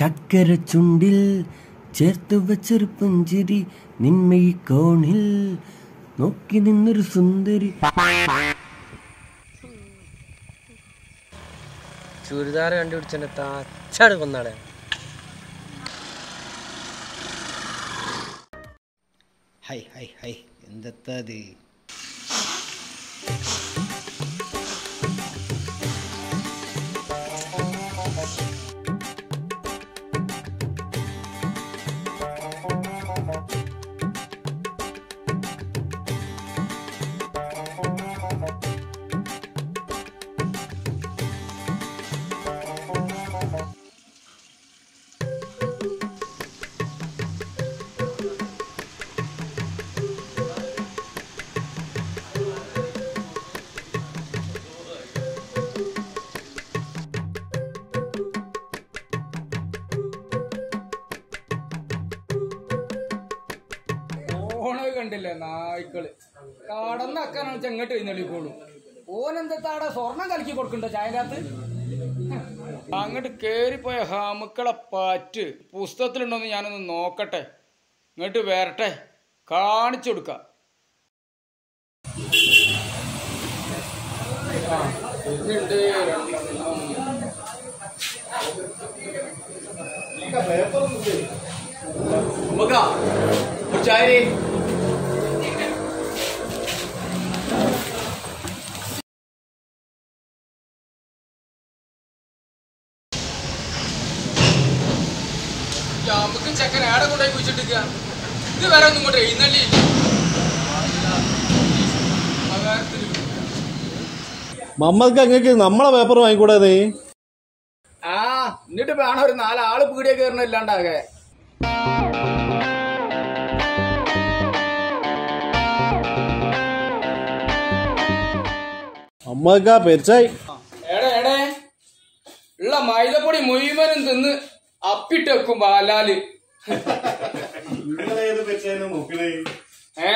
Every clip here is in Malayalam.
ചക്കര ചുണ്ടിൽ ചേർത്തു വെച്ചൊരു പുഞ്ചിരി നിന്മയി കോണിൽ നോക്കി നിന്നൊരു സുന്ദരി ചുരിദാർ കണ്ടുപിടിച്ചെന്നെ തച്ചാട് കൊന്നാടെ ഹൈ ഹൈ ഹൈ എന്തെത്താത് ഓണത് കണ്ടില്ലേ നായ്ക്കള് കടന്നക്കാനാണ് ചെങ്ങട്ട് എഴുന്നള്ളിക്കോളും ഓനെന്താടെ സ്വർണം കലക്കി കൊടുക്കണ്ടോ ചായക്കകത്ത് അങ്ങോട്ട് കേറിപ്പോയ ഹമുക്കളെ പാറ്റ് പുസ്തകത്തിലുണ്ടോന്ന് ഞാനൊന്ന് നോക്കട്ടെ ഇങ്ങോട്ട് വരട്ടെ കാണിച്ചു കൊടുക്കാം ആ, ഇതിണ്ട് രണ്ടെണ്ണം. നമുക്ക് ചെക്കൻ ഏടെ കൊണ്ടുപോയി കുഴിച്ചിട്ടിരിക്കുക ഇത് വരെ ഒന്നും ഇങ്ങോട്ട് എഴുന്നള്ളി മമ്മക്ക് അങ്ങക്ക് നമ്മളെ പേപ്പർ വാങ്ങിക്കൂടെ നീ ആ എന്നിട്ട് വേണം ഒരു നാലാള് പീടിയ കയറണ ഇല്ലാണ്ടാകെ അമ്മക്കാ പെരിച്ചായി എടേ എടേ ഉള്ള മൈദപ്പൊടി മുഴുവനും തിന്ന് അപ്പിട്ട് വെക്കും ബാലാല് ഏ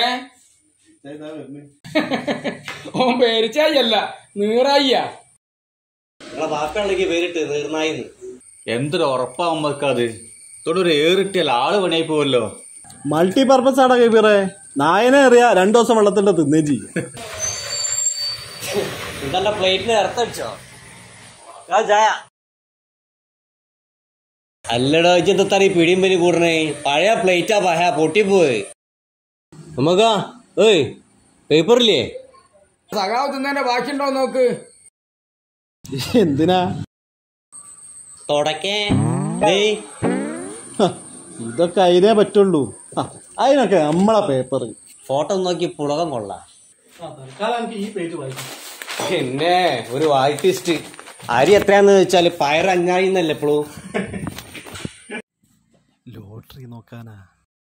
ഓൻ പേരിച്ചായല്ല നീറായിയാ വാക്കാണെങ്കിൽ പേരിട്ട് നീർനായിന്ന് എന്തൊരു ഉറപ്പാ അമ്മക്ക് അത് തൊടൊരു ഏറിട്ടിയാൽ ആള് പണിയായി പോവല്ലോ മൾട്ടി പർപ്പസ് ആടാ കൈബീറെ നായനെ അറിയാ രണ്ടു ദിവസം വെള്ളത്തിന്റെ തിന്നേ ചെയ്യും ഇതല്ല പ്ലേറ്റിന് ഇറത്തടിച്ചോ ആ ചായ അല്ലടോ ഇജ്ജെന്താണ് ഈ പിടിയും പനി കൂടണേ പഴയ പ്ലേറ്റാ പഹ പൊട്ടിപ്പോയി നമുക്കാ ഏയ് പേപ്പറില്ലേ സഖാവ് തിന്നതിന്റെ ബാക്കിയുണ്ടോ നോക്ക് എന്തിനാ തുടക്കേ ഡേയ് ഹ, ഇതൊക്കെ അതിനേ പറ്റുള്ളൂ ആ, അതിനൊക്കെ നമ്മളെ പേപ്പർ ഫോട്ടോ നോക്കി പുളകം കൊള്ളാം ഈ പേജ് വായിക്കും പിന്നെ ഒരു ആർട്ടിസ്റ്റ് അരി എത്രയാന്ന് വെച്ചാല് പയർ അഞ്ഞാഴിന്നല്ലേ ഇപ്പോഴും ലോട്ടറി നോക്കാനാ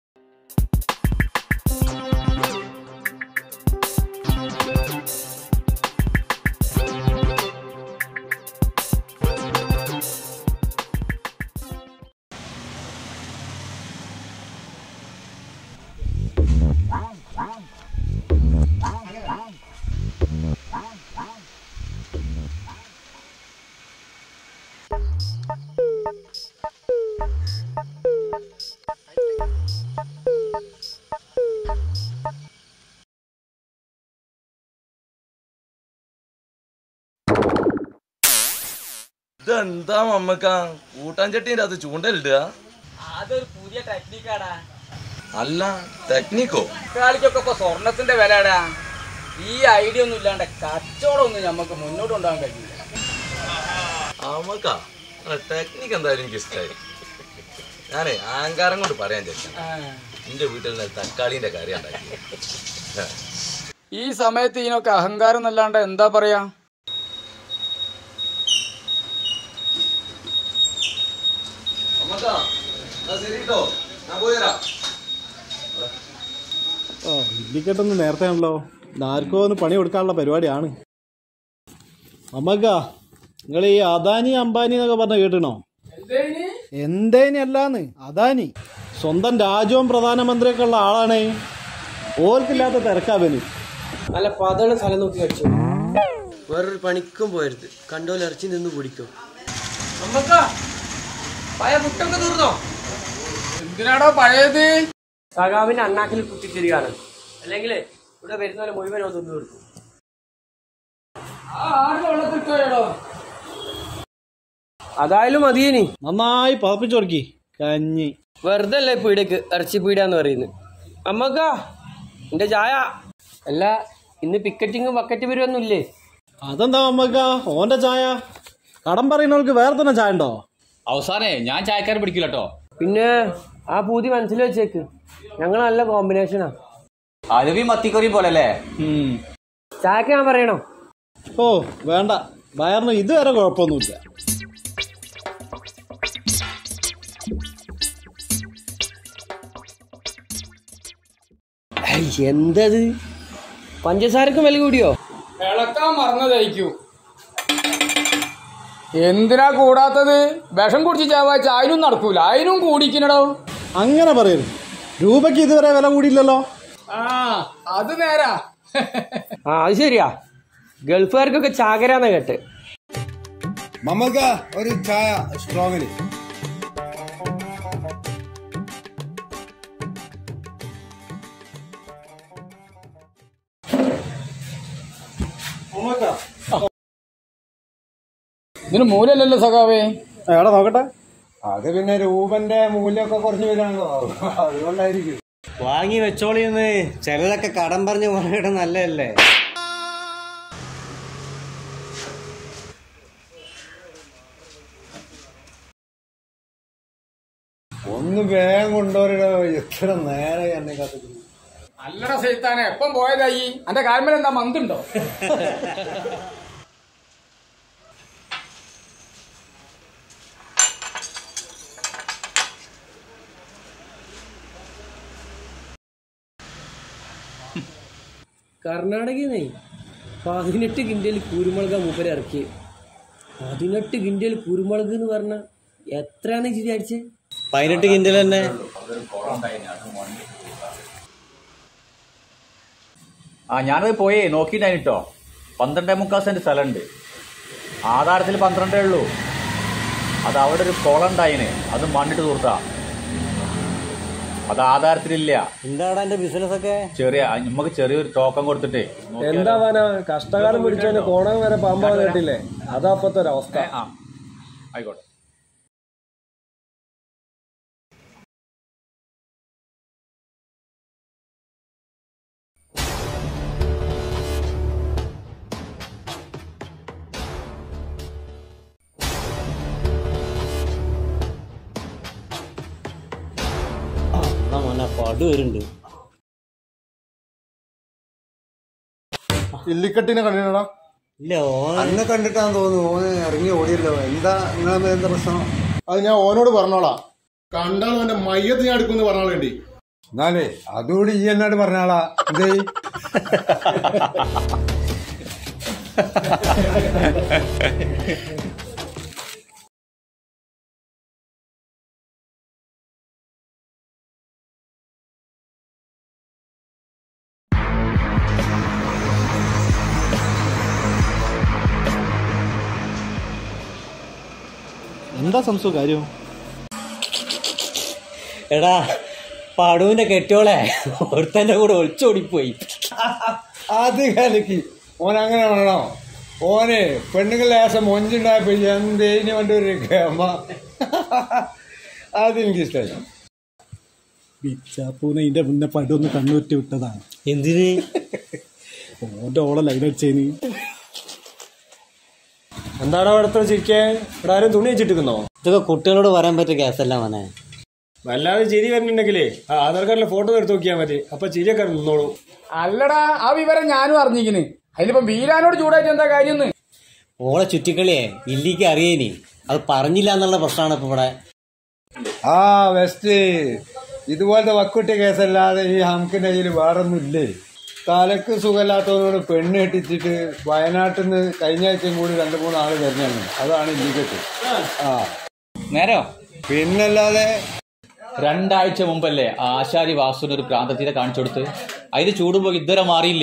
ഇതെന്താ മമ്മക്ക കൂട്ടാൻ ചട്ടീൻ്റെ അത് ചൂണ്ടലിടുക അതൊരു പുതിയ ടെക്നിക്കാടാ അല്ല ടെക്നിക്കോ കളിക്കൊക്കെ ഇപ്പൊ സ്വർണത്തിന്റെ വിലടാ ഈ ഐഡിയ ഒന്നും ഇല്ലാണ്ട് കച്ചവടം ഒന്നും നമുക്ക് മുന്നോട്ട് കൊണ്ടുപോകാൻ കഴിയില്ല അമ്മക്ക ടെക്നിക്ക് എന്തായാലും എനിക്ക് ഇഷ്ടമായി ഞാനേ അഹങ്കാരം കൊണ്ട് പറയാൻ ചേച്ചാ എന്റെ വീട്ടിൽ നിന്ന് തക്കാളിന്റെ കാര്യം ഉണ്ടാക്കി ഈ സമയത്ത് ഇതിനൊക്കെ അഹങ്കാരം എന്നല്ലാണ്ട് എന്താ പറയാ അമ്മക്ക ശരി കേട്ടോ ഞാൻ പോയിരാ ഓ ഇല്ലിക്കെട്ടൊന്ന് നേരത്തെ ആണല്ലോ ആർക്കോ ഒന്ന് പണി കൊടുക്കാനുള്ള പരിപാടിയാണ് അമ്മക്ക നിങ്ങൾ ഈ അദാനി അംബാനി എന്നൊക്കെ പറഞ്ഞ കേട്ടണോ എന്തേനി അല്ലാന്ന് അദാനി സ്വന്തം രാജ്യവും പ്രധാനമന്ത്രിയൊക്കെ ഉള്ള ആളാണേ ഓർക്കില്ലാത്ത തിരക്കാവന് നല്ല പതണ സ്ഥലം നോക്കി അടിച്ചു വേറൊരു പണിക്കും പോയരുത് കണ്ടോലെ ഇറച്ചി നിന്ന് കുടിക്കും പഴയ പുട്ടൊക്കെ തീർന്നോ എന്തിനാടോ പഴയത് സഖാവിന്റെ അണ്ണാക്കിൽ കുത്തിച്ചിരികാണ് അല്ലെങ്കിൽ ഇവിടെ വരുന്നവരെ മുഴുവൻ ഒന്ന് തിന്നു തീർക്കും ആ ആരുടെ വെള്ളത്തിൽ പോയടോ അതായാലും മതിയേനി നന്നായി പതപ്പിച്ചു കൊടുക്കി കഞ്ഞി വെറുതെ അല്ലേ പീടിയക്ക് ഇറച്ചി പീടിയാന്ന് പറയുന്നത് അമ്മക്കാ എന്റെ ചായ അല്ല ഇന്ന് പിക്കറ്റിങ്ങും ബക്കറ്റ് വരുമൊന്നും ഇല്ലേ അതെന്താ അമ്മക്ക ഓന്റെ ചായ കടം പറയുന്നവർക്ക് വേറെ തന്നെ ചായ ഉണ്ടോ അവസാനേ ഞാൻ ചായക്കാരൻ പിടിക്കില്ല കേട്ടോ പിന്നെ ആ പൂതി മനസ്സിൽ വെച്ചേക്ക് ഞങ്ങൾ നല്ല കോമ്പിനേഷനാ അരുവി മത്തിക്കറി പോലല്ലേ ഉം. ചായക്ക് ഞാൻ പറയണോ ഓ വേണ്ട വയറിന് ഇതുവരെ കുഴപ്പമൊന്നുമില്ല ഐ, എന്തത് പഞ്ചസാരക്കും വില കൂടിയോ ഇളക്കാൻ മറന്നതായിരിക്കും എന്തിനാ കൂടാത്തത് വിഷം കുടിച്ച് ചാവാച്ച അതിനും നടക്കൂല അതിനും കൂടിക്കണടോ അങ്ങനെ പറയരുത് രൂപയ്ക്ക് ഇതുവരെ വില കൂടിയില്ലല്ലോ ആ അത് നേരാ ആ അത് ശരിയാ ഗൾഫുകാർക്കൊക്കെ ചാകരാന്ന കേട്ട് മമ്മക്ക ഒരു ചായ സ്ട്രോങ്ങില് ഇതിന് മൂലല്ലല്ലോ സഖാവേ എവിടെ നോക്കട്ടെ അത് പിന്നെ രൂപന്റെ മൂല്യമൊക്കെ കുറഞ്ഞു വരാണല്ലോ അതുകൊണ്ടായിരിക്കും വാങ്ങി വെച്ചോളിയെന്ന് ചിലതൊക്കെ കടം പറഞ്ഞ് പറയട്ടെ നല്ലതല്ലേ ഒന്ന് വേഗം കൊണ്ടുവരടോ എത്ര നേരെ എന്നെ കത്തിക്കുന്നു അല്ലട സൈത്താനെ എപ്പം പോയതായി അന്റെ കാൽമേൽ എന്താ മന്തുണ്ടോ കർണാടകയിൽ പതിനെട്ട് കിൻഡൽ കുരുമുളക മൂപ്പര് ഇറക്കി പതിനെട്ട് കിൻഡൽ കുരുമുളക് എന്ന് പറഞ്ഞ എത്രയാന്ന് വിചാരിച്ചേ പതിനെട്ട് കിൻഡൽ തന്നെ ആ ഞാനത് പോയേ നോക്കിയിട്ടായിട്ടോ പന്ത്രണ്ടേ മുക്കാൽ സെന്റ് സ്ഥലമുണ്ട് ആധാരത്തിൽ പന്ത്രണ്ടേ ഉള്ളൂ അത് അവിടെ ഒരു കുളം ഉണ്ടായിന് അത് മണ്ണിട്ട് തൂർത്താ അത് ആധാരത്തിലില്ല എന്താടാ എന്റെ ബിസിനസ് ഒക്കെ ചെറിയ നമുക്ക് ചെറിയൊരു ടോക്കൺ കൊടുത്തിട്ടേ നോക്കിയാലോ? എന്താവാനാ കഷ്ടകാലം പിടിച്ചതിന് കോണം വരെ പാമ്പാ കേട്ടില്ലേ അതാ അപ്പത്തെ ഒരവസ്ഥ ഏ, ആ ആയിക്കോട്ടെ ആ മോനെ പടു വരുന്നുണ്ട് ഇല്ലിക്കട്ടിനെ കണ്ടിട്ടാ ഇല്ല ഓൻ അന്നെ കണ്ടിട്ടാന്ന് തോന്നുന്നു ഓന് ഇറങ്ങി ഓടിയല്ലോ എന്താ നിങ്ങളെ എന്താ പ്രശ്നം അത് ഞാൻ ഓനോട് പറഞ്ഞോളാം കണ്ടാൽ അവന്റെ മയ്യത്ത് ഞാൻ എടുക്കുമെന്ന് പറഞ്ഞോളേണ്ടി എന്നാലേ അതുകൂടി ഈ എന്നോട് പറഞ്ഞാളാ എന്തേ എന്താ സംസു കാര്യം എടാ പടുവിന്റെ കെട്ടോളെ ഒരുത്തന്റെ കൂടെ ഒളിച്ചോടിപ്പോയി അത് കലക്കി ഓൻ അങ്ങനെ വേണോ ഓനെ പെണ്ണുങ്ങളുടെ ആശം മൊഞ്ചുണ്ടായപ്പോ എന്തേനി വേണ്ട ഒരു ഗമ അതെനിക്ക് ഇഷ്ടമല്ല ബിച്ചാപ്പൂനെ ഇതിന്റെ മുന്നേ പടൊന്ന് കണ്ണുറ്റി വിട്ടതാണ് എന്തിന് ഓന്റെ ഓളെ ലൈൻ അടിച്ചേന് എന്താണ് അവിടുത്തെ ചിരിക്കേ ഇവിടെ ആരും തുണി വെച്ചിട്ടിരിക്കുന്നോ ഇതൊക്കെ കുട്ടികളോട് പറയാൻ പറ്റിയ കേസല്ല മോനെ വല്ലാതെ ചിരി വരുന്നുണ്ടെങ്കിലേ ആ ആധാർ കാർഡിലെ ഫോട്ടോ എടുത്ത് നോക്കിയാൽ മതി അപ്പൊ ചിരിയൊക്കെ നിന്നോളൂ അല്ലടാ ആ വിവരം ഞാനും അറിഞ്ഞിരിക്കണ് അതിലിപ്പം വീരാനോട് ചൂടായിട്ട് എന്താ കാര്യം ഓളെ ചുറ്റിക്കളിയെ ഇല്ലിക്ക് അറിയേനി അത് പറഞ്ഞില്ല എന്നുള്ള പ്രശ്നമാണ് ഇപ്പൊ ഇവിടെ ആ വെസ്റ്റ് ഇതുപോലത്തെ വക്കുട്ടി കേസല്ലാതെ ഈ ഹംകിന്റെ കയ്യിൽ വേറൊന്നും ഇല്ലേ തലക്ക് സുഖമില്ലാത്തവനോട് പെണ്ണ് കെട്ടിച്ചിട്ട് വയനാട്ടിൽ നിന്ന് കഴിഞ്ഞ ആഴ്ചയും കൂടി രണ്ട് മൂന്ന് ആള് വരുന്നതാണ് അതാണ് ഇല്ലിക്കറ്റ് ആ നേരോ പിന്നല്ലാതെ രണ്ടാഴ്ച മുമ്പല്ലേ ആശാരി വാസുവിന് ഒരു പ്രാന്തത്തീരെ കാണിച്ചു കൊടുത്ത് അതിന് ചൂടുമ്പോ ഇതുവരെ മാറിയില്ല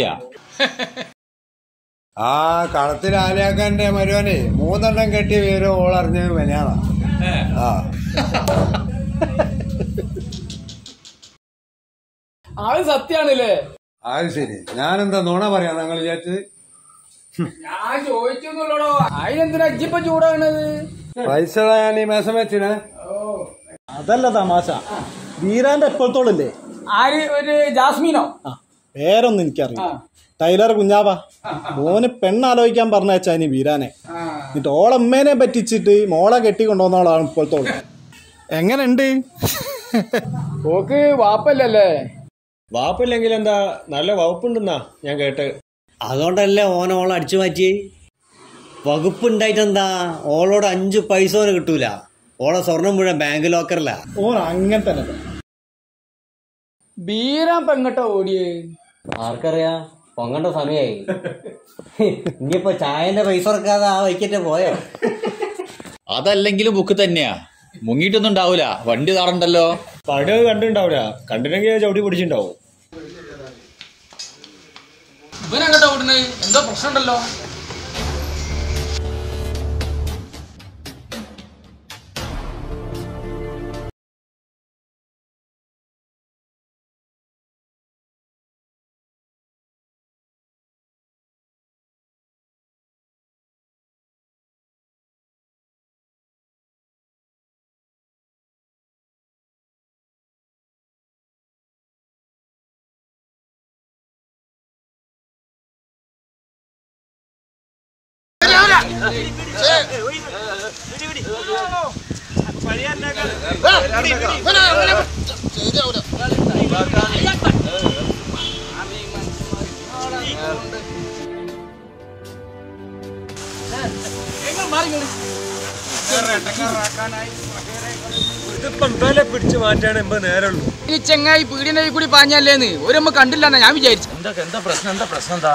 ആ കളത്തിൽ ആലിയാക്കാന്റെ മരുവനെ മൂന്നെണ്ണം കെട്ടിയ വിവരം ഓളറിഞ്ഞത് മെനാണ് ആ അത് സത്യാണല്ലേ അത് ശരി ഞാനെന്താ നുണ പറയാ ഞങ്ങൾ വിചാരിച്ചത് ഞാൻ ചോദിച്ചൊന്നുള്ളടോ അതിനെന്തിനാ ഇജ്ജിപ്പോ ചൂടാകണത് പൈസ ഞാൻ ഈ മാസം വെച്ചിനെ അതല്ല തമാശ വീരാന്റെ എപ്പോഴത്തോളല്ലേ ആര് ഒരു ജാസ്മീനോ ആ പേരൊന്നും എനിക്കറിയാം ടൈലർ കുഞ്ഞാവ മോന് പെണ്ണാലോചിക്കാൻ പറഞ്ഞയച്ചാ ഇനി വീരാനെ എന്നിട്ട് ഓളമ്മേനെ പറ്റിച്ചിട്ട് മോളെ കെട്ടിക്കൊണ്ടുവന്നോളാണ് ഇപ്പോഴത്തോളം എങ്ങനെയുണ്ട് ഓക്ക് വാപ്പല്ലല്ലേ വാപ്പില്ലെങ്കിൽ എന്താ നല്ല വകുപ്പുണ്ടെന്നാ ഞാൻ കേട്ട് അതുകൊണ്ടല്ലേ ഓൻ ഓളെ അടിച്ചു മാറ്റി വകുപ്പ് ഉണ്ടായിട്ടെന്താ ഓളോട് അഞ്ച് പൈസ ഓന് കിട്ടൂല ഓളെ സ്വർണം മുഴുവൻ ബാങ്ക് ലോക്കറിലാ ഓൻ അങ്ങനെ തന്നെ ബീരാൻ പെങ്ങട്ടോ ഓടിയേ ആർക്കറിയാ പൊങ്ങണ്ട സമയായി ഇനിയിപ്പോ ചായന്റെ പൈസ കൊടുക്കാതെ ആ വൈക്കറ്റെ പോയോ അതല്ലെങ്കിലും ബുക്ക് തന്നെയാ മുങ്ങിയിട്ടൊന്നും ഉണ്ടാവൂല വണ്ടി താറുണ്ടല്ലോ പണ്ട് കണ്ടിട്ടുണ്ടാവില്ല കണ്ടില്ലെങ്കിൽ ചവിട്ടി പിടിച്ചിട്ടുണ്ടാവും ഇവനെങ്ങട്ടോ ഓടുന്നത് എന്തോ പ്രശ്നമുണ്ടല്ലോ ഇതിപ്പം വില പിടിച്ച് മാറ്റാണ് ഇപ്പൊ നേരമുള്ളൂ ഈ ചെങ്ങായി പീടിനെ കൂടി പാഞ്ഞല്ലേന്ന് ഒരമ്മ കണ്ടില്ലെന്നാ ഞാൻ വിചാരിച്ചു എന്താ എന്താ പ്രശ്നം എന്താ പ്രശ്നം എന്താ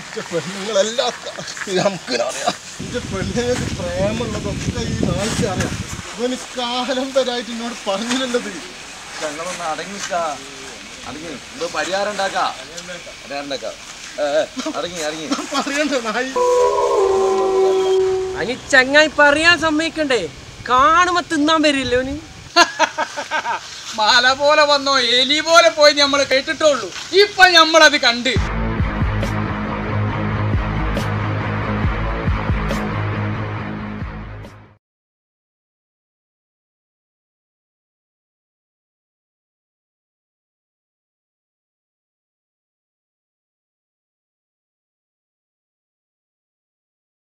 ഞങ്ങളൊന്ന് അടങ്ങിക്ക അടങ്ങി എന്തോ പരിഹാരം ഉണ്ടാക്കാ പരിഹാരം ഉണ്ടാക്കാ ഏ, ഏ, അടങ്ങി അടങ്ങി അനി ചങ്ങായി പറയാൻ സമ്മതിക്കണ്ടേ കാണുമ്പോ തിന്നാൻ വരില്ലേ ഓന് മാല പോലെ വന്നോ എലി പോലെ പോയി നമ്മൾ കേട്ടിട്ടുള്ളൂ ഇപ്പൊ നമ്മളത് കണ്ട്